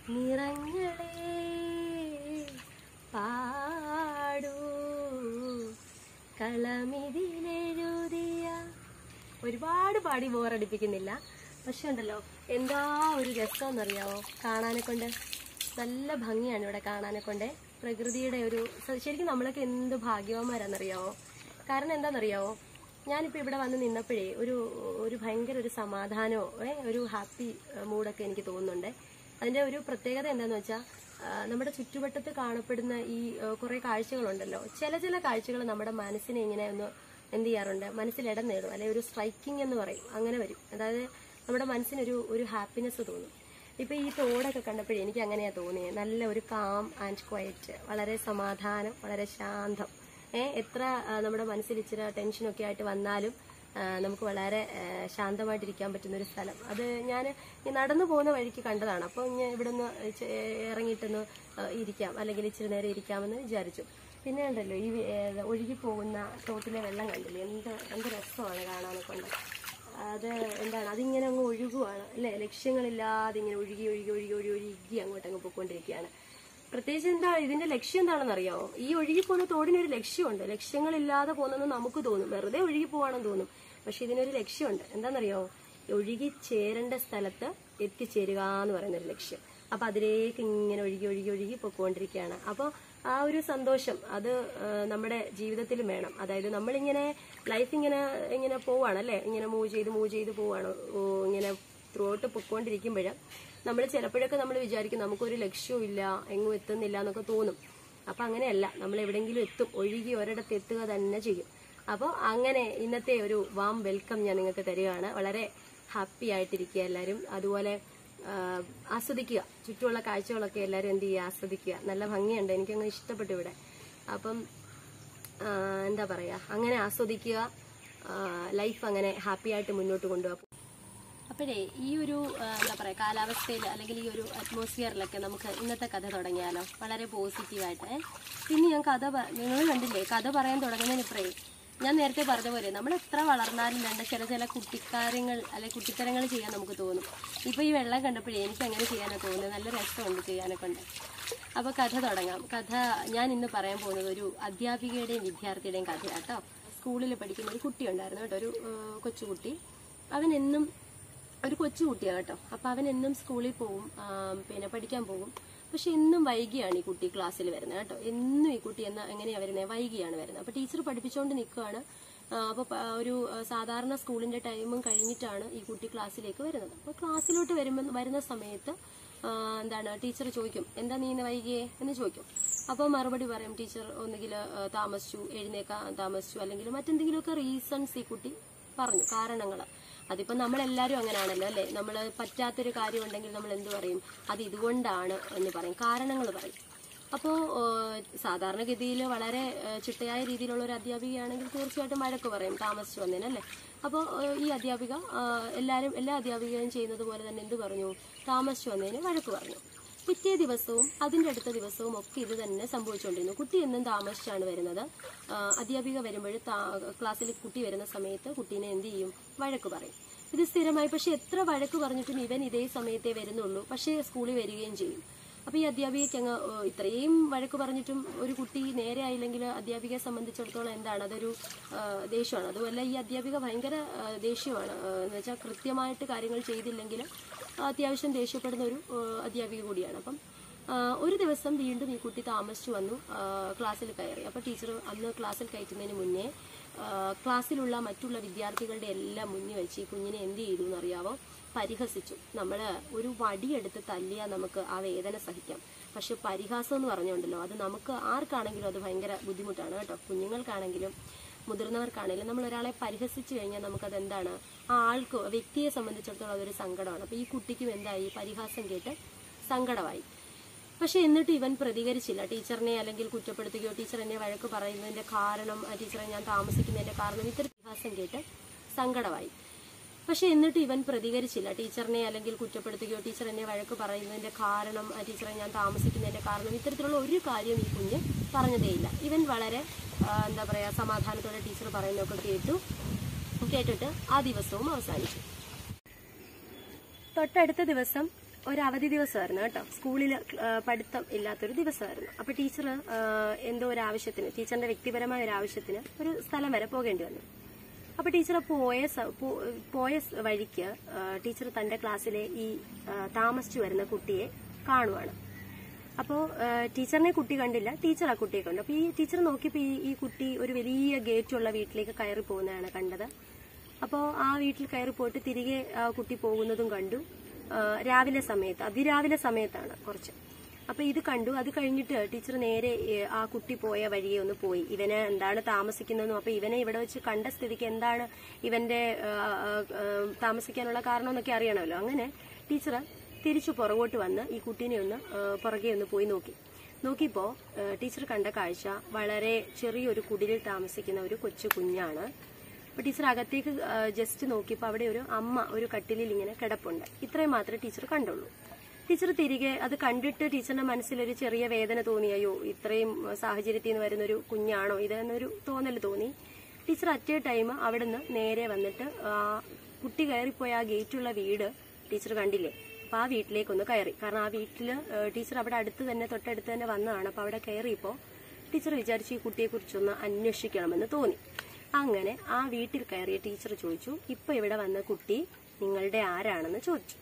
നിറങ്ങളെ പാടൂ കളമിതിലെഴുതിയ ഒരുപാട് പാടി ബോറടിപ്പിക്കുന്നില്ല പക്ഷെ ഉണ്ടല്ലോ എന്താ ഒരു രസമെന്നറിയാവോ കാണാനെ കൊണ്ട് നല്ല ഭംഗിയാണ് ഇവിടെ കാണാനെ കൊണ്ട് പ്രകൃതിയുടെ ഒരു സ- ശരിക്കും നമ്മളൊക്കെ എന്ത് ഭാഗ്യവാന്മാരാണെന്നറിയാവോ കാരണം എന്താണെന്നറിയാവോ ഞാനിപ്പോൾ ഇവിടെ വന്ന് നിന്നപ്പോഴേ ഒരു ഒരു ഭയങ്കര ഒരു സമാധാനമോ ഏ, ഒരു ഹാപ്പി മൂഡൊക്കെ എനിക്ക് തോന്നുന്നുണ്ട് അതിൻ്റെ ഒരു പ്രത്യേകത എന്താണെന്ന് വെച്ചാൽ നമ്മുടെ ചുറ്റുവട്ടത്ത് കാണപ്പെടുന്ന ഈ കുറേ കാഴ്ചകളുണ്ടല്ലോ ചില ചില കാഴ്ചകൾ നമ്മുടെ മനസ്സിനെ ഇങ്ങനെ ഒന്ന് എന്ത് ചെയ്യാറുണ്ട് മനസ്സിൽ ഇടം നേടും അല്ലെങ്കിൽ ഒരു സ്ട്രൈക്കിംഗ് എന്ന് പറയും അങ്ങനെ വരും അതായത് നമ്മുടെ മനസ്സിനൊരു ഒരു ഹാപ്പിനെസ് തോന്നും ഇപ്പൊ ഈ തോടൊക്കെ കണ്ടപ്പോഴേ എനിക്ക് അങ്ങനെയാ തോന്നിയത് നല്ല ഒരു കാം ആൻഡ് ക്വയറ്റ് വളരെ സമാധാനം വളരെ ശാന്തം ഏ എത്ര ആ, നമ്മുടെ മനസ്സിൽ ഇച്ചിരി ടെൻഷനൊക്കെ ആയിട്ട് വന്നാലും ആ, നമുക്ക് വളരെ ആ, ശാന്തമായിട്ടിരിക്കാൻ പറ്റുന്ന ഒരു സ്ഥലം അത് ഞാൻ നടന്നു പോകുന്ന വഴിക്ക് കണ്ടതാണ് അപ്പോൾ ഞാൻ ഇവിടെ നിന്ന് ഇറങ്ങിയിട്ടൊന്ന് ആ, ഇരിക്കാം അല്ലെങ്കിൽ ഇച്ചിരി നേരം ഇരിക്കാമെന്ന് വിചാരിച്ചു പിന്നെ ഉണ്ടല്ലോ ഈ ഏ, ഒഴുകി പോകുന്ന തോട്ടിലെ വെള്ളം കണ്ടില്ലേ എന്ത് എന്ത് രസമാണ് കാണാനെ കൊണ്ട് അത് എന്താണ് അതിങ്ങനെ അങ്ങ് ഒഴുകുവാണ് അല്ലേ ലക്ഷ്യങ്ങളില്ലാതെ ഇങ്ങനെ ഒഴുകി ഒഴുകി ഒഴുകി ഒഴുകി ഒഴുകി അങ്ങോട്ട് അങ്ങ് പോയിക്കൊണ്ടിരിക്കുകയാണ് പ്രത്യേകിച്ച് എന്താ ഇതിന്റെ ലക്ഷ്യം എന്താണെന്ന് അറിയാമോ ഈ ഒഴുകി പോകുന്ന തോടിനൊരു ലക്ഷ്യമുണ്ട് ലക്ഷ്യങ്ങളില്ലാതെ പോകുന്നെന്ന് നമുക്ക് തോന്നും വെറുതെ ഒഴുകി പോവാണെന്ന് തോന്നും പക്ഷെ ഇതിനൊരു ലക്ഷ്യമുണ്ട് എന്താണെന്നറിയാമോ ഒഴുകി ചേരേണ്ട സ്ഥലത്ത് എത്തിച്ചേരുക എന്ന് പറയുന്ന ഒരു ലക്ഷ്യം അപ്പൊ അതിലേക്ക് ഇങ്ങനെ ഒഴുകി ഒഴുകി ഒഴുകി പൊക്കോണ്ടിരിക്കുകയാണ് അപ്പോൾ ആ ഒരു സന്തോഷം അത് ആ, നമ്മുടെ ജീവിതത്തിലും വേണം അതായത് നമ്മളിങ്ങനെ ലൈഫ് ഇങ്ങനെ ഇങ്ങനെ പോവാണ് അല്ലേ ഇങ്ങനെ മൂവ് ചെയ്ത് മൂവ് ചെയ്ത് പോവാണ് ഓ, ഇങ്ങനെ ത്രൂ ഔട്ട് പൊക്കോണ്ടിരിക്കുമ്പോൾ നമ്മൾ ചിലപ്പോഴൊക്കെ നമ്മൾ വിചാരിക്കും നമുക്കൊരു ലക്ഷ്യവും ഇല്ല എങ്ങും എത്തുന്നില്ല എന്നൊക്കെ തോന്നും അപ്പൊ അങ്ങനെയല്ല നമ്മൾ എവിടെയെങ്കിലും എത്തും ഒഴുകി ഒരിടത്ത് എത്തുക തന്നെ ചെയ്യും അപ്പോൾ അങ്ങനെ ഇന്നത്തെ ഒരു വാം വെൽക്കം ഞാൻ നിങ്ങൾക്ക് തരികയാണ് വളരെ ഹാപ്പി ആയിട്ടിരിക്കുക എല്ലാവരും അതുപോലെ ആ, ആസ്വദിക്കുക ചുറ്റുമുള്ള കാഴ്ചകളൊക്കെ എല്ലാവരും എന്ത് ചെയ്യുക ആസ്വദിക്കുക നല്ല ഭംഗിയുണ്ട് എനിക്കങ്ങ് ഇഷ്ടപ്പെട്ടു ഇവിടെ അപ്പം ആ, എന്താ പറയുക അങ്ങനെ ആസ്വദിക്കുക ലൈഫ് അങ്ങനെ ഹാപ്പി ആയിട്ട് മുന്നോട്ട് കൊണ്ടുപോകുക അപ്പോഴേ ഈ ഒരു ആ, എന്താ പറയുക കാലാവസ്ഥയിൽ അല്ലെങ്കിൽ ഈ ഒരു അറ്റ്മോസ്ഫിയറിലൊക്കെ നമുക്ക് ഇന്നത്തെ കഥ തുടങ്ങിയാലോ വളരെ പോസിറ്റീവായിട്ട് ഏ? പിന്നെ ഞാൻ കഥ പ- നിങ്ങൾ കണ്ടില്ലേ കഥ പറയാൻ തുടങ്ങുന്നതിന് ഇപ്പറേ ഞാൻ നേരത്തെ പറഞ്ഞ പോലെ നമ്മൾ എത്ര വളർന്നാലും രണ്ട് ചില ചില കുട്ടിക്കാര്യങ്ങൾ അല്ലെങ്കിൽ കുട്ടിത്തരങ്ങൾ ചെയ്യാൻ നമുക്ക് തോന്നും ഇപ്പൊ ഈ വെള്ളം കണ്ടപ്പോഴേ എനിക്ക് അങ്ങനെ ചെയ്യാനാണ് തോന്നുന്നത് നല്ല രസമുണ്ട് ചെയ്യാനെ കൊണ്ട് അപ്പൊ കഥ തുടങ്ങാം കഥ ഞാൻ ഇന്ന് പറയാൻ പോകുന്നത് ഒരു അധ്യാപികയുടെയും വിദ്യാർത്ഥിയുടെയും കഥയാട്ടോ സ്കൂളിൽ പഠിക്കുന്ന ഒരു കുട്ടി ഉണ്ടായിരുന്നു കേട്ടോ ഒരു ആ, കൊച്ചുകുട്ടി അവൻ എന്നും ഒരു കൊച്ചു കുട്ടിയാണ് കേട്ടോ അപ്പൊ അവൻ എന്നും സ്കൂളിൽ പോവും ആ, പിന്നെ പഠിക്കാൻ പോകും പക്ഷെ എന്നും വൈകിയാണ് ഈ കുട്ടി ക്ലാസ്സിൽ വരുന്നത് കേട്ടോ എന്നും ഈ കുട്ടി എന്നാ എങ്ങനെയാ വരുന്നത് വൈകിയാണ് വരുന്നത് അപ്പൊ ടീച്ചർ പഠിപ്പിച്ചുകൊണ്ട് നിൽക്കുകയാണ് അപ്പോൾ ഒരു ആ, സാധാരണ സ്കൂളിന്റെ ടൈമും കഴിഞ്ഞിട്ടാണ് ഈ കുട്ടി ക്ലാസ്സിലേക്ക് വരുന്നത് അപ്പോൾ ക്ലാസ്സിലോട്ട് വരുമ്പോൾ വരുന്ന സമയത്ത് ആ, എന്താണ് ടീച്ചർ ചോദിക്കും എന്താ നീ ഇന്ന് വൈകിയേ എന്ന് ചോദിക്കും അപ്പോൾ മറുപടി പറയും ടീച്ചർ ഒന്നുകിൽ താമസിച്ചു എഴുന്നേക്കാൻ താമസിച്ചു അല്ലെങ്കിൽ മറ്റെന്തെങ്കിലുമൊക്കെ റീസൺസ് ഈ കുട്ടി പറഞ്ഞു കാരണങ്ങൾ അതിപ്പോ നമ്മളെല്ലാരും അങ്ങനെയാണല്ലോ അല്ലെ നമ്മൾ പറ്റാത്തൊരു കാര്യം ഉണ്ടെങ്കിൽ നമ്മൾ എന്ത് പറയും അത് ഇതുകൊണ്ടാണ് എന്ന് പറയും കാരണങ്ങൾ പറയും അപ്പോൾ സാധാരണഗതിയിൽ വളരെ ഏഹ്, ചിട്ടയായ രീതിയിലുള്ള ഒരു അധ്യാപികയാണെങ്കിൽ തീർച്ചയായിട്ടും വഴക്ക് പറയും താമസിച്ചു വന്നതിന് അല്ലേ അപ്പോൾ ഈ അധ്യാപിക ഏഹ്, എല്ലാവരും എല്ലാ അധ്യാപികയും ചെയ്യുന്നത് പോലെ തന്നെ എന്ത് പറഞ്ഞു താമസിച്ചു വന്നതിന് വഴക്ക് പറഞ്ഞു പിറ്റേ ദിവസവും അതിന്റെ അടുത്ത ദിവസവും ഒക്കെ ഇത് തന്നെ സംഭവിച്ചുകൊണ്ടിരുന്നു കുട്ടി എന്നും താമസിച്ചാണ് വരുന്നത് ആ, അധ്യാപിക വരുമ്പോൾ ക്ലാസ്സിൽ കുട്ടി വരുന്ന സമയത്ത് കുട്ടീനെ എന്ത് ചെയ്യും വഴക്ക് പറയും ഇത് സ്ഥിരമായി പക്ഷെ എത്ര വഴക്ക് പറഞ്ഞിട്ടും ഇവൻ ഇതേ സമയത്തേ വരുന്നുള്ളൂ പക്ഷേ സ്കൂളിൽ വരികയും ചെയ്യും അപ്പൊ ഈ അധ്യാപികയ്ക്ക് അങ്ങ് ഓ, ഇത്രയും വഴക്ക് പറഞ്ഞിട്ടും ഒരു കുട്ടി നേരെ ആയില്ലെങ്കിൽ അധ്യാപികയെ സംബന്ധിച്ചിടത്തോളം എന്താണ് അതൊരു ആ, ദേഷ്യമാണ് അതുമല്ല ഈ അധ്യാപിക ഭയങ്കര ആ, ദേഷ്യമാണ് ആ, എന്ന് വെച്ചാൽ കൃത്യമായിട്ട് കാര്യങ്ങൾ ചെയ്തില്ലെങ്കിൽ അത്യാവശ്യം ദേഷ്യപ്പെടുന്ന ഒരു ആ, അധ്യാപിക കൂടിയാണ് അപ്പം ആ, ഒരു ദിവസം വീണ്ടും ഈ കുട്ടി താമസിച്ചു വന്നു ആ, ക്ലാസ്സിൽ കയറി അപ്പോൾ ടീച്ചർ അന്ന് ക്ലാസ്സിൽ കയറ്റുന്നതിന് മുന്നേ ആ, ക്ലാസ്സിലുള്ള മറ്റുള്ള വിദ്യാർത്ഥികളുടെ എല്ലാം മുന്നിൽ വെച്ച് ഈ കുഞ്ഞിനെ എന്ത് ചെയ്തു എന്നറിയാവോ പരിഹസിച്ചു നമ്മൾ ഒരു വടിയെടുത്ത് തല്ലിയാൽ നമുക്ക് ആ വേദന സഹിക്കാം പക്ഷെ പരിഹാസം എന്ന് പറഞ്ഞുണ്ടല്ലോ അത് നമുക്ക് ആർക്കാണെങ്കിലും അത് ഭയങ്കര ബുദ്ധിമുട്ടാണ് കേട്ടോ കുഞ്ഞുങ്ങൾക്കാണെങ്കിലും മുതിർന്നവർക്കാണെങ്കിലും നമ്മൾ ഒരാളെ പരിഹസിച്ചു കഴിഞ്ഞാൽ നമുക്കത് എന്താണ് ആ ആൾക്ക് വ്യക്തിയെ സംബന്ധിച്ചിടത്തോളം അതൊരു സങ്കടമാണ് അപ്പൊ ഈ കുട്ടിക്കും എന്തായി പരിഹാസം കേട്ട് സങ്കടമായി പക്ഷെ എന്നിട്ട് ഇവൻ പ്രതികരിച്ചില്ല ടീച്ചറിനെ അല്ലെങ്കിൽ കുറ്റപ്പെടുത്തുകയോ ടീച്ചർ എന്നെ വഴക്ക് പറയുന്നതിന്റെ കാരണം ആ ടീച്ചറെ ഞാൻ താമസിക്കുന്നതിന്റെ കാരണം ഇത്തരം പരിഹാസം കേട്ട് സങ്കടമായി പക്ഷെ എന്നിട്ട് ഇവൻ പ്രതികരിച്ചില്ല ടീച്ചറിനെ അല്ലെങ്കിൽ കുറ്റപ്പെടുത്തുകയോ ടീച്ചർ എന്നെ വഴക്ക് പറയുന്നതിന്റെ കാരണം ആ ടീച്ചറെ ഞാൻ താമസിക്കുന്നതിന്റെ കാരണം ഇത്തരത്തിലുള്ള ഒരു കാര്യം ഈ കുഞ്ഞ് പറഞ്ഞതേയില്ല ഇവൻ വളരെ ആ, എന്താ പറയാ സമാധാനത്തോടെ ടീച്ചർ പറയുന്നതൊക്കെ കേട്ടു കേട്ടിട്ട് ആ ദിവസവും അവസാനിച്ചു തൊട്ടടുത്ത ദിവസം ഒരു അവധി ദിവസമായിരുന്നു കേട്ടോ സ്കൂളിൽ പഠിത്തം ഇല്ലാത്തൊരു ദിവസമായിരുന്നു അപ്പൊ ടീച്ചർ എന്തോ ഒരു ആവശ്യത്തിന് ടീച്ചറിന്റെ വ്യക്തിപരമായ ഒരു ആവശ്യത്തിന് ഒരു സ്ഥലം വരെ പോകേണ്ടി വന്നു അപ്പൊ ടീച്ചർ പോയ സ- പോ- പോയ സ് വഴിക്ക് ടീച്ചർ തന്റെ ക്ലാസ്സിലെ ഈ ആ, താമസിച്ചു വരുന്ന കുട്ടിയെ കാണുവാണ് അപ്പോ ടീച്ചറിനെ കുട്ടി കണ്ടില്ല ടീച്ചർ ആ കുട്ടിയെ കണ്ടു അപ്പൊ ഈ ടീച്ചർ നോക്കിയപ്പോ ഈ ഈ കുട്ടി ഒരു വലിയ ഗേറ്റുള്ള വീട്ടിലേക്ക് കയറി പോകുന്നതാണ് കണ്ടത് അപ്പോൾ ആ വീട്ടിൽ കയറി പോയിട്ട് തിരികെ ആ കുട്ടി പോകുന്നതും കണ്ടു ആ, രാവിലെ സമയത്ത് അതിരാവിലെ സമയത്താണ് കുറച്ച് അപ്പൊ ഇത് കണ്ടു അത് കഴിഞ്ഞിട്ട് ടീച്ചർ നേരെ ഏ, ആ കുട്ടി പോയ വഴിയെ ഒന്ന് പോയി ഇവന് എന്താണ് താമസിക്കുന്നതെന്നും അപ്പൊ ഇവനെ ഇവിടെ വെച്ച് കണ്ട സ്ഥിതിക്ക് എന്താണ് ഇവന്റെ ആ, ആ, ആ, താമസിക്കാനുള്ള കാരണം എന്നൊക്കെ അറിയണമല്ലോ അങ്ങനെ ടീച്ചർ തിരിച്ചു പുറകോട്ട് വന്ന് ഈ കുട്ടീനെ ഒന്ന് ആ, പുറകെ ഒന്ന് പോയി നോക്കി നോക്കിയപ്പോ ആ, ടീച്ചർ കണ്ട കാഴ്ച വളരെ ചെറിയൊരു കുടിലിൽ താമസിക്കുന്ന ഒരു കൊച്ചു കുഞ്ഞാണ് അപ്പൊ ടീച്ചർ അകത്തേക്ക് ജസ്റ്റ് നോക്കിയപ്പോൾ അവിടെ ഒരു അമ്മ ഒരു കട്ടിലിൽ ഇങ്ങനെ കിടപ്പുണ്ട് ഇത്രയും മാത്രമേ ടീച്ചർ കണ്ടുള്ളൂ ടീച്ചർ തിരികെ അത് കണ്ടിട്ട് ടീച്ചറിന്റെ മനസ്സിലൊരു ചെറിയ വേദന തോന്നി അയ്യോ ഇത്രയും ആ, സാഹചര്യത്തിൽ നിന്ന് വരുന്നൊരു കുഞ്ഞാണോ ഇത് എന്നൊരു തോന്നൽ തോന്നി ടീച്ചർ അറ്റേ ടൈം അവിടുന്ന് നേരെ വന്നിട്ട് ആ, കുട്ടി കയറിപ്പോയ ആ ഗേറ്റുള്ള വീട് ടീച്ചർ കണ്ടില്ലേ അപ്പൊ ആ വീട്ടിലേക്കൊന്ന് കയറി കാരണം ആ വീട്ടില് ആ, ടീച്ചർ അവിടെ അടുത്ത് തന്നെ തൊട്ടടുത്ത് തന്നെ വന്നതാണ് അപ്പൊ അവിടെ കയറിയപ്പോ ടീച്ചർ വിചാരിച്ചു ഈ കുട്ടിയെ കുറിച്ചൊന്ന് അന്വേഷിക്കണമെന്ന് തോന്നി അങ്ങനെ ആ വീട്ടിൽ കയറിയ ടീച്ചർ ചോദിച്ചു ഇപ്പൊ ഇവിടെ വന്ന കുട്ടി നിങ്ങളുടെ ആരാണെന്ന് ചോദിച്ചു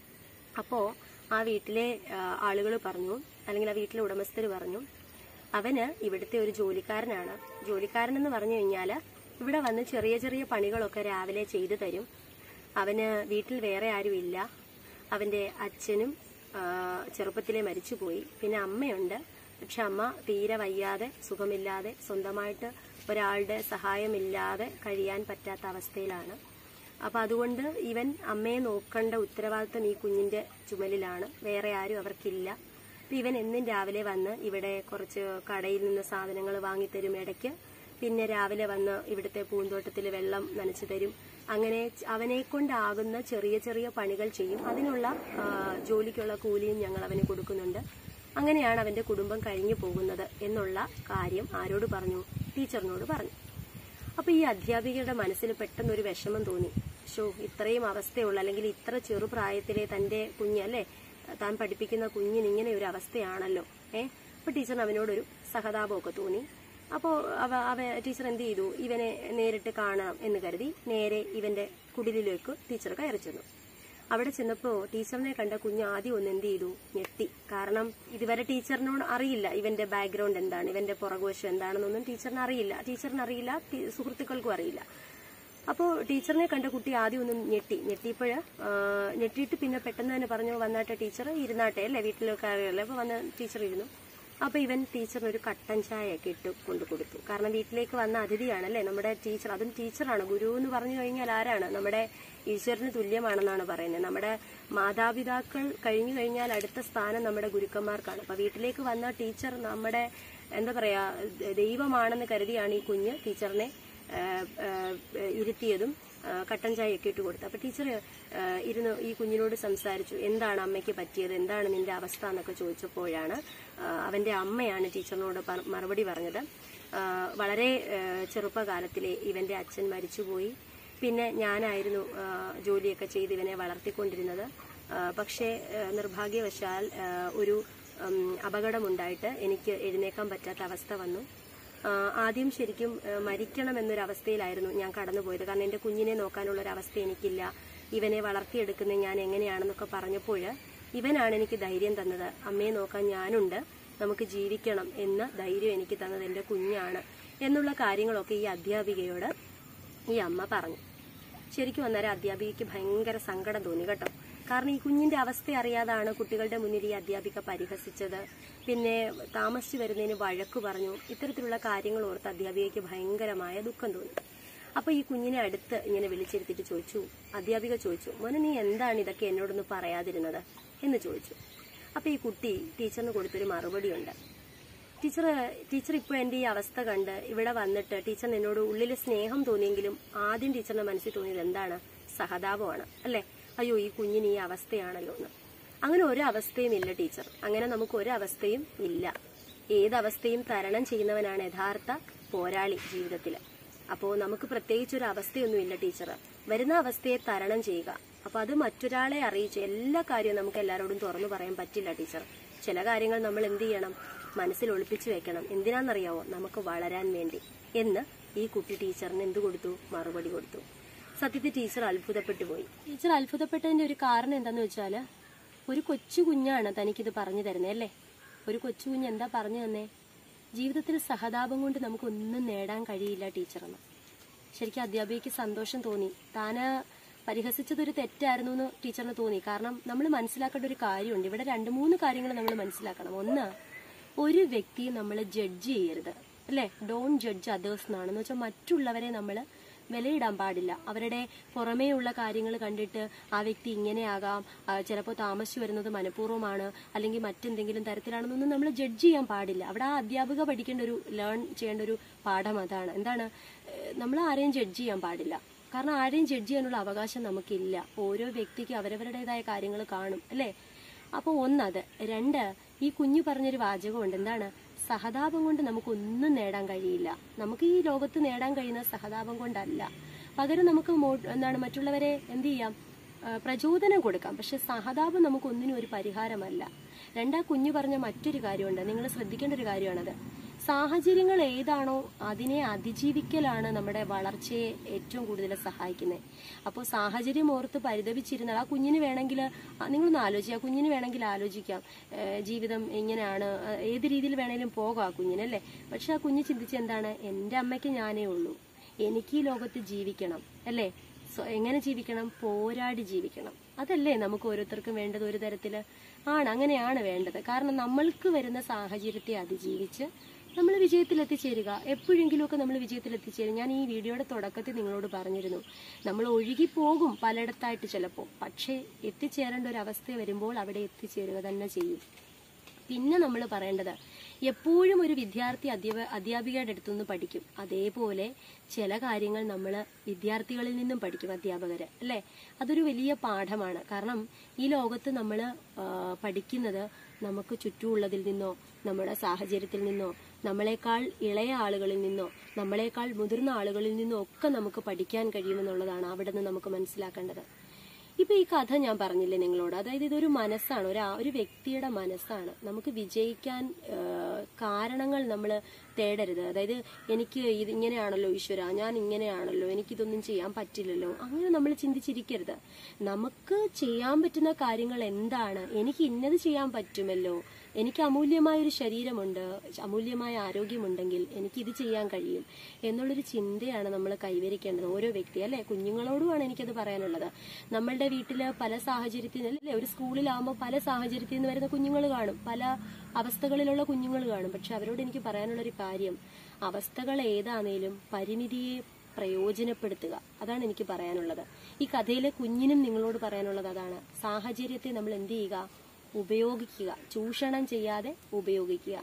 അപ്പോ ആ വീട്ടിലെ ആളുകൾ പറഞ്ഞു അല്ലെങ്കിൽ ആ വീട്ടിലെ ഉടമസ്ഥർ പറഞ്ഞു അവന് ഇവിടുത്തെ ഒരു ജോലിക്കാരനാണ് ജോലിക്കാരൻ എന്ന് പറഞ്ഞു കഴിഞ്ഞാല് ഇവിടെ വന്ന് ചെറിയ ചെറിയ പണികളൊക്കെ രാവിലെ ചെയ്തു തരും അവന് വീട്ടിൽ വേറെ ആരും ഇല്ല അവന്റെ അച്ഛനും ആ, ചെറുപ്പത്തിലെ മരിച്ചുപോയി പിന്നെ അമ്മയുണ്ട് പക്ഷെ അമ്മ തീരെ വയ്യാതെ സുഖമില്ലാതെ സ്വന്തമായിട്ട് ഒരാളുടെ സഹായമില്ലാതെ കഴിയാൻ പറ്റാത്ത അവസ്ഥയിലാണ് അപ്പൊ അതുകൊണ്ട് ഇവൻ അമ്മയെ നോക്കേണ്ട ഉത്തരവാദിത്തം ഈ കുഞ്ഞിന്റെ ചുമലിലാണ് വേറെ ആരും അവർക്കില്ല അപ്പൊ ഇവൻ എന്നും രാവിലെ വന്ന് ഇവിടെ കുറച്ച് കടയിൽ നിന്ന് സാധനങ്ങൾ വാങ്ങിത്തരും ഇടയ്ക്ക് പിന്നെ രാവിലെ വന്ന് ഇവിടുത്തെ പൂന്തോട്ടത്തിൽ വെള്ളം നനച്ചു തരും അങ്ങനെ ച- അവനെ കൊണ്ടാകുന്ന ചെറിയ ചെറിയ പണികൾ ചെയ്യും അതിനുള്ള ആ, ജോലിക്കുള്ള കൂലിയും ഞങ്ങൾ അവന് കൊടുക്കുന്നുണ്ട് അങ്ങനെയാണ് അവന്റെ കുടുംബം കഴിഞ്ഞു പോകുന്നത് എന്നുള്ള കാര്യം ആരോട് പറഞ്ഞു ടീച്ചറിനോട് പറഞ്ഞു അപ്പൊ ഈ അധ്യാപികയുടെ മനസ്സിൽ പെട്ടെന്ന് ഒരു വിഷമം തോന്നി ഷോ ഇത്രയും അവസ്ഥയുള്ള അല്ലെങ്കിൽ ഇത്ര ചെറുപ്രായത്തിലെ തന്റെ കുഞ്ഞല്ലേ താൻ പഠിപ്പിക്കുന്ന കുഞ്ഞിന് ഇങ്ങനെ ഒരു അവസ്ഥയാണല്ലോ ഏ അപ്പൊ ടീച്ചറിന് അവനോടൊരു സഹതാപമൊക്കെ തോന്നി അപ്പോ അവ അവ ടീച്ചർ എന്ത് ചെയ്തു ഇവനെ നേരിട്ട് കാണാം എന്ന് കരുതി നേരെ ഇവന്റെ കുടിലിലേക്ക് ടീച്ചർ കയറി ചെന്നു അവിടെ ചെന്നപ്പോ ടീച്ചറിനെ കണ്ട കുഞ്ഞ് ആദ്യം ഒന്ന് എന്ത് ചെയ്തു ഞെട്ടി കാരണം ഇതുവരെ ടീച്ചറിനോട് അറിയില്ല ഇവന്റെ ബാക്ക്ഗ്രൗണ്ട് എന്താണ് ഇവന്റെ പുറകുവശം എന്താണെന്നൊന്നും ടീച്ചറിന് അറിയില്ല ടീച്ചറിന് അറിയില്ല ടി- സുഹൃത്തുക്കൾക്കും അറിയില്ല അപ്പോൾ ടീച്ചറിനെ കണ്ട കുട്ടി ആദ്യം ഒന്ന് ഞെട്ടി ഞെട്ടിയപ്പോഴ് ഞെട്ടിയിട്ട് പിന്നെ പെട്ടെന്ന് തന്നെ പറഞ്ഞു വന്നാട്ടെ ടീച്ചർ ഇരുന്നാട്ടെ അല്ലേ വീട്ടിലൊക്കെ അറിയാമല്ലോ അപ്പോൾ വന്ന് ടീച്ചർ ഇരുന്നു അപ്പോൾ ഇവൻ ടീച്ചറിന് ഒരു കട്ടൻ ചായയൊക്കെ ഇട്ട് കൊണ്ടു കൊടുത്തു കാരണം വീട്ടിലേക്ക് വന്ന അതിഥിയാണല്ലേ നമ്മുടെ ടീച്ചർ അതും ടീച്ചറാണ് ഗുരു എന്ന് പറഞ്ഞു കഴിഞ്ഞാൽ ആരാണ് നമ്മുടെ ഈശ്വരന് തുല്യമാണെന്നാണ് പറയുന്നത് നമ്മുടെ മാതാപിതാക്കൾ കഴിഞ്ഞു കഴിഞ്ഞാൽ അടുത്ത സ്ഥാനം നമ്മുടെ ഗുരുക്കന്മാർക്കാണ് അപ്പൊ വീട്ടിലേക്ക് വന്ന ടീച്ചർ നമ്മുടെ എന്താ പറയാ ദ- ദൈവമാണെന്ന് കരുതിയാണ് ഈ കുഞ്ഞ് ടീച്ചറിനെ ആ, ആ, ഇരുത്തിയതും ആ, കട്ടൻ ചായയൊക്കെ ഇട്ട് കൊടുത്തു അപ്പൊ ടീച്ചർ ആ, ഇരുന്ന് ഈ കുഞ്ഞിനോട് സംസാരിച്ചു എന്താണ് അമ്മയ്ക്ക് പറ്റിയത് എന്താണ് നിന്റെ അവസ്ഥ എന്നൊക്കെ ചോദിച്ചപ്പോഴാണ് ആ, അവന്റെ അമ്മയാണ് ടീച്ചറിനോട് പ- മറുപടി പറഞ്ഞത് ആ, വളരെ ആ, ചെറുപ്പകാലത്തിലെ ഇവന്റെ അച്ഛൻ മരിച്ചുപോയി പിന്നെ ഞാനായിരുന്നു ആ, ജോലിയൊക്കെ ചെയ്ത് ഇവനെ വളർത്തിക്കൊണ്ടിരുന്നത് ആ, പക്ഷേ ആ, നിർഭാഗ്യവശാൽ ആ, ഒരു ഉം, അപകടമുണ്ടായിട്ട് എനിക്ക് എഴുന്നേക്കാൻ പറ്റാത്ത അവസ്ഥ വന്നു ആ, ആദ്യം ശരിക്കും ആ, മരിക്കണം എന്നൊരവസ്ഥയിലായിരുന്നു ഞാൻ കടന്നുപോയത് കാരണം എൻ്റെ കുഞ്ഞിനെ നോക്കാനുള്ള ഒരു അവസ്ഥ എനിക്കില്ല ഇവനെ വളർത്തിയെടുക്കുന്നത് ഞാൻ എങ്ങനെയാണെന്നൊക്കെ പറഞ്ഞപ്പോൾ ഇവനാണ് എനിക്ക് ധൈര്യം തന്നത് അമ്മയെ നോക്കാൻ ഞാനുണ്ട് നമുക്ക് ജീവിക്കണം എന്ന ധൈര്യം എനിക്ക് തന്നത് എൻ്റെ കുഞ്ഞാണ് എന്നുള്ള കാര്യങ്ങളൊക്കെ ഈ അധ്യാപികയോട് ഈ അമ്മ പറഞ്ഞു ശരിക്കും അന്നേരം അധ്യാപികയ്ക്ക് ഭയങ്കര സങ്കടം തോന്നി കേട്ടോ കാരണം ഈ കുഞ്ഞിന്റെ അവസ്ഥ അറിയാതാണ് കുട്ടികളുടെ മുന്നിൽ ഈ അധ്യാപിക പരിഹസിച്ചത് പിന്നെ താമസിച്ചു വരുന്നതിന് വഴക്ക് പറഞ്ഞു ഇത്തരത്തിലുള്ള കാര്യങ്ങൾ ഓർത്ത് അധ്യാപികയ്ക്ക് ഭയങ്കരമായ ദുഃഖം തോന്നി അപ്പൊ ഈ കുഞ്ഞിനെ അടുത്ത് ഇങ്ങനെ വിളിച്ചിരുത്തിട്ട് ചോദിച്ചു അധ്യാപിക ചോദിച്ചു മോനെ നീ എന്താണ് ഇതൊക്കെ എന്നോടൊന്ന് പറയാതിരുന്നത് എന്ന് ചോദിച്ചു അപ്പൊ ഈ കുട്ടി ടീച്ചറിന് കൊടുത്തൊരു മറുപടിയുണ്ട് ടീച്ചർ ടീച്ചർ ഇപ്പോൾ എൻ്റെ ഈ അവസ്ഥ കണ്ട് ഇവിടെ വന്നിട്ട് ടീച്ചറിന് എന്നോട് ഉള്ളിൽ സ്നേഹം തോന്നിയെങ്കിലും ആദ്യം ടീച്ചറിന്റെ മനസ്സിൽ തോന്നിയത് എന്താണ് സഹതാപമാണ് അല്ലേ അയ്യോ ഈ കുഞ്ഞിന് ഈ അവസ്ഥയാണല്ലോ എന്ന് അങ്ങനെ ഒരു അവസ്ഥയും ഇല്ല ടീച്ചർ അങ്ങനെ നമുക്ക് ഒരു അവസ്ഥയും ഇല്ല ഏതവസ്ഥയും തരണം ചെയ്യുന്നവനാണ് യഥാർത്ഥ പോരാളി ജീവിതത്തിൽ അപ്പോൾ നമുക്ക് പ്രത്യേകിച്ച് ഒരു അവസ്ഥയൊന്നുമില്ല ടീച്ചർ വരുന്ന അവസ്ഥയെ തരണം ചെയ്യുക അപ്പൊ അത് മറ്റൊരാളെ അറിയിച്ചു എല്ലാ കാര്യവും നമുക്ക് എല്ലാവരോടും തുറന്നു പറയാൻ പറ്റില്ല ടീച്ചർ ചില കാര്യങ്ങൾ നമ്മൾ എന്ത് ചെയ്യണം മനസ്സിൽ ഒളിപ്പിച്ചു വെക്കണം എന്തിനാണെന്നറിയാവോ നമുക്ക് വളരാൻ വേണ്ടി എന്ന് ഈ കുട്ടി ടീച്ചറിന് എന്ത് കൊടുത്തു മറുപടി കൊടുത്തു സത്യത്തിൽ ടീച്ചർ അത്ഭുതപ്പെട്ടു പോയി ടീച്ചർ അത്ഭുതപ്പെട്ടതിന്റെ ഒരു കാരണം എന്താന്ന് വെച്ചാല് ഒരു കൊച്ചു കുഞ്ഞാണ് തനിക്കിത് പറഞ്ഞു തരുന്നത് അല്ലേ ഒരു കൊച്ചു കുഞ്ഞ് എന്താ പറഞ്ഞു തന്നേ ജീവിതത്തിൽ സഹതാപം കൊണ്ട് നമുക്കൊന്നും നേടാൻ കഴിയില്ല ടീച്ചറെന്ന് ശരിക്കും അധ്യാപികയ്ക്ക് സന്തോഷം തോന്നി താന് പരിഹസിച്ചതൊരു തെറ്റായിരുന്നു എന്ന് ടീച്ചറിന് തോന്നി കാരണം നമ്മൾ മനസ്സിലാക്കേണ്ട ഒരു കാര്യമുണ്ട് ഇവിടെ രണ്ട് മൂന്ന് കാര്യങ്ങൾ നമ്മൾ മനസ്സിലാക്കണം ഒന്ന് ഒരു വ്യക്തിയെ നമ്മൾ ജഡ്ജ് ചെയ്യരുത് അല്ലേ ഡോൺ ജഡ്ജ് അതേഴ്സ് എന്നാണ് എന്ന് വെച്ചാൽ മറ്റുള്ളവരെ നമ്മൾ വിലയിടാൻ പാടില്ല അവരുടെ പുറമേ ഉള്ള കാര്യങ്ങൾ കണ്ടിട്ട് ആ വ്യക്തി ഇങ്ങനെയാകാം ചിലപ്പോൾ താമസിച്ചു വരുന്നത് മനഃപൂർവ്വമാണ് അല്ലെങ്കിൽ മറ്റെന്തെങ്കിലും തരത്തിലാണെന്നൊന്നും നമ്മൾ ജഡ്ജ് ചെയ്യാൻ പാടില്ല അവിടെ ആ അധ്യാപിക പഠിക്കേണ്ട ഒരു ലേൺ ചെയ്യേണ്ട ഒരു പാഠം അതാണ് എന്താണ് നമ്മൾ ആരെയും ജഡ്ജ് ചെയ്യാൻ പാടില്ല കാരണം ആരെയും ജഡ്ജ് ചെയ്യാനുള്ള അവകാശം നമുക്കില്ല ഓരോ വ്യക്തിക്ക് അവരവരുടേതായ കാര്യങ്ങൾ കാണും അല്ലേ അപ്പോൾ ഒന്നത് രണ്ട് ഈ കുഞ്ഞു പറഞ്ഞൊരു വാചകമുണ്ട് എന്താണ് സഹതാപം കൊണ്ട് നമുക്കൊന്നും നേടാൻ കഴിയില്ല നമുക്ക് ഈ ലോകത്ത് നേടാൻ കഴിയുന്ന സഹതാപം കൊണ്ടല്ല പകരം നമുക്ക് മോ- എന്താണ് മറ്റുള്ളവരെ എന്ത് ചെയ്യാം ആ, പ്രചോദനം കൊടുക്കാം പക്ഷെ സഹതാപം നമുക്ക് ഒന്നിനും ഒരു പരിഹാരമല്ല രണ്ടാ കുഞ്ഞു പറഞ്ഞ മറ്റൊരു കാര്യമുണ്ട് നിങ്ങൾ ശ്രദ്ധിക്കേണ്ട ഒരു കാര്യമാണത് സാഹചര്യങ്ങൾ ഏതാണോ അതിനെ അതിജീവിക്കലാണ് നമ്മുടെ വളർച്ചയെ ഏറ്റവും കൂടുതൽ സഹായിക്കുന്നത് അപ്പോൾ സാഹചര്യം ഓർത്ത് പരിതപിച്ചിരുന്നാൽ ആ കുഞ്ഞിന് വേണമെങ്കിൽ നിങ്ങളൊന്ന് ആലോചിക്കുക ആ കുഞ്ഞിന് വേണമെങ്കിൽ ആലോചിക്കാം ഏഹ് ജീവിതം ഇങ്ങനെയാണ് ഏഹ് ഏത് രീതിയിൽ വേണേലും പോകാം ആ കുഞ്ഞിനല്ലേ പക്ഷെ ആ കുഞ്ഞ് ചിന്തിച്ച് എന്താണ് എൻ്റെ അമ്മയ്ക്ക് ഞാനേ ഉള്ളൂ എനിക്ക് ഈ ലോകത്ത് ജീവിക്കണം അല്ലേ സോ എങ്ങനെ ജീവിക്കണം പോരാടി ജീവിക്കണം അതല്ലേ നമുക്ക് ഓരോരുത്തർക്കും വേണ്ടത് ഒരു തരത്തില് ആണ് അങ്ങനെയാണ് വേണ്ടത് കാരണം നമ്മൾക്ക് വരുന്ന സാഹചര്യത്തെ അതിജീവിച്ച് നമ്മൾ വിജയത്തിൽ എത്തിച്ചേരുക എപ്പോഴെങ്കിലുമൊക്കെ നമ്മൾ വിജയത്തിൽ എത്തിച്ചേരും ഞാൻ ഈ വീഡിയോയുടെ തുടക്കത്തിൽ നിങ്ങളോട് പറഞ്ഞിരുന്നു നമ്മൾ ഒഴുകി പോകും പലയിടത്തായിട്ട് ചിലപ്പോൾ പക്ഷേ എത്തിച്ചേരേണ്ട ഒരു അവസ്ഥ വരുമ്പോൾ അവിടെ എത്തിച്ചേരുക തന്നെ ചെയ്യും പിന്നെ നമ്മൾ പറയേണ്ടത് എപ്പോഴും ഒരു വിദ്യാർത്ഥി അധ്യാപ അധ്യാപികയുടെ അടുത്തുനിന്ന് പഠിക്കും അതേപോലെ ചില കാര്യങ്ങൾ നമ്മൾ വിദ്യാർത്ഥികളിൽ നിന്നും പഠിക്കും അധ്യാപകര് അല്ലേ അതൊരു വലിയ പാഠമാണ് കാരണം ഈ ലോകത്ത് നമ്മൾ പഠിക്കുന്നത് നമുക്ക് ചുറ്റുമുള്ളതിൽ നിന്നോ നമ്മുടെ സാഹചര്യത്തിൽ നിന്നോ നമ്മളെക്കാൾ ഇളയ ആളുകളിൽ നിന്നോ നമ്മളെക്കാൾ മുതിർന്ന ആളുകളിൽ നിന്നോ ഒക്കെ നമുക്ക് പഠിക്കാൻ കഴിയുമെന്നുള്ളതാണ് അവിടെ നിന്ന് നമുക്ക് മനസ്സിലാക്കേണ്ടത് ഇപ്പൊ ഈ കഥ ഞാൻ പറഞ്ഞില്ലേ നിങ്ങളോട് അതായത് ഇതൊരു മനസ്സാണ് ഒരു ആ- ഒരു വ്യക്തിയുടെ മനസ്സാണ് നമുക്ക് വിജയിക്കാൻ ആ, കാരണങ്ങൾ നമ്മൾ തേടരുത് അതായത് എനിക്ക് ഇത് ഇങ്ങനെയാണല്ലോ ഈശ്വര ഞാൻ ഇങ്ങനെയാണല്ലോ എനിക്കിതൊന്നും ചെയ്യാൻ പറ്റില്ലല്ലോ അങ്ങനെ നമ്മൾ ചിന്തിച്ചിരിക്കരുത് നമുക്ക് ചെയ്യാൻ പറ്റുന്ന കാര്യങ്ങൾ എന്താണ് എനിക്ക് ഇന്നത് ചെയ്യാൻ പറ്റുമല്ലോ എനിക്ക് അമൂല്യമായ ഒരു ശരീരമുണ്ട് അമൂല്യമായ ആരോഗ്യമുണ്ടെങ്കിൽ എനിക്ക് ഇത് ചെയ്യാൻ കഴിയും എന്നുള്ളൊരു ചിന്തയാണ് നമ്മൾ കൈവരിക്കേണ്ടത് ഓരോ വ്യക്തി അല്ലെ കുഞ്ഞുങ്ങളോടുമാണ് എനിക്കത് പറയാനുള്ളത് നമ്മളുടെ വീട്ടില് പല സാഹചര്യത്തിൽ നിന്ന് അല്ലെ ഒരു സ്കൂളിലാവുമ്പോൾ പല സാഹചര്യത്തിൽ നിന്ന് വരുന്ന കുഞ്ഞുങ്ങൾ കാണും പല അവസ്ഥകളിലുള്ള കുഞ്ഞുങ്ങൾ കാണും പക്ഷെ അവരോട് എനിക്ക് പറയാനുള്ള ഒരു കാര്യം അവസ്ഥകൾ ഏതാണേലും പരിമിതിയെ പ്രയോജനപ്പെടുത്തുക അതാണ് എനിക്ക് പറയാനുള്ളത് ഈ കഥയിലെ കുഞ്ഞിനും നിങ്ങളോട് പറയാനുള്ളത് അതാണ് സാഹചര്യത്തെ നമ്മൾ എന്ത് ചെയ്യുക ഉപയോഗിക്കുക ചൂഷണം ചെയ്യാതെ ഉപയോഗിക്കുക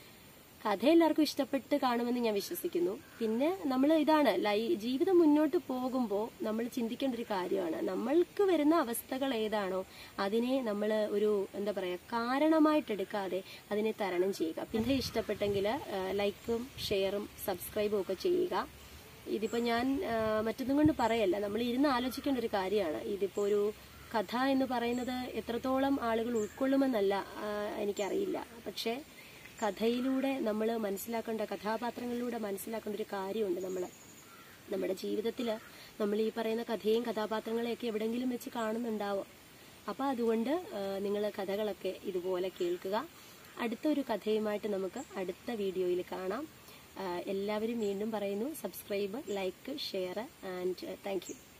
കഥ എല്ലാവർക്കും ഇഷ്ടപ്പെട്ട് കാണുമെന്ന് ഞാൻ വിശ്വസിക്കുന്നു പിന്നെ നമ്മൾ ഇതാണ് ലൈ ജീവിതം മുന്നോട്ട് പോകുമ്പോൾ നമ്മൾ ചിന്തിക്കേണ്ട ഒരു കാര്യമാണ് നമ്മൾക്ക് വരുന്ന അവസ്ഥകൾ ഏതാണോ അതിനെ നമ്മൾ ഒരു എന്താ പറയുക കാരണമായിട്ടെടുക്കാതെ അതിനെ തരണം ചെയ്യുക പിന്നെ ഇഷ്ടപ്പെട്ടെങ്കിൽ ലൈക്കും ഷെയറും സബ്സ്ക്രൈബും ഒക്കെ ചെയ്യുക ഇതിപ്പോ ഞാൻ ആ, മറ്റൊന്നും കൊണ്ട് പറയല്ല നമ്മൾ ഇരുന്ന് ആലോചിക്കേണ്ട ഒരു കാര്യമാണ് ഇതിപ്പോ ഒരു കഥ എന്ന് പറയുന്നത് എത്രത്തോളം ആളുകൾ ഉൾക്കൊള്ളുമെന്നല്ല ആ, എനിക്കറിയില്ല പക്ഷേ കഥയിലൂടെ നമ്മൾ മനസ്സിലാക്കേണ്ട കഥാപാത്രങ്ങളിലൂടെ മനസ്സിലാക്കേണ്ട ഒരു കാര്യമുണ്ട് നമ്മൾ നമ്മുടെ ജീവിതത്തിൽ നമ്മൾ ഈ പറയുന്ന കഥയും കഥാപാത്രങ്ങളെയൊക്കെ എവിടെയെങ്കിലും വെച്ച് കാണുന്നുണ്ടാവും അപ്പോൾ അതുകൊണ്ട് നിങ്ങൾ കഥകളൊക്കെ ഇതുപോലെ കേൾക്കുക അടുത്തൊരു കഥയുമായിട്ട് നമുക്ക് അടുത്ത വീഡിയോയിൽ കാണാം ആ, എല്ലാവരും വീണ്ടും പറയുന്നു subscribe like share and thank U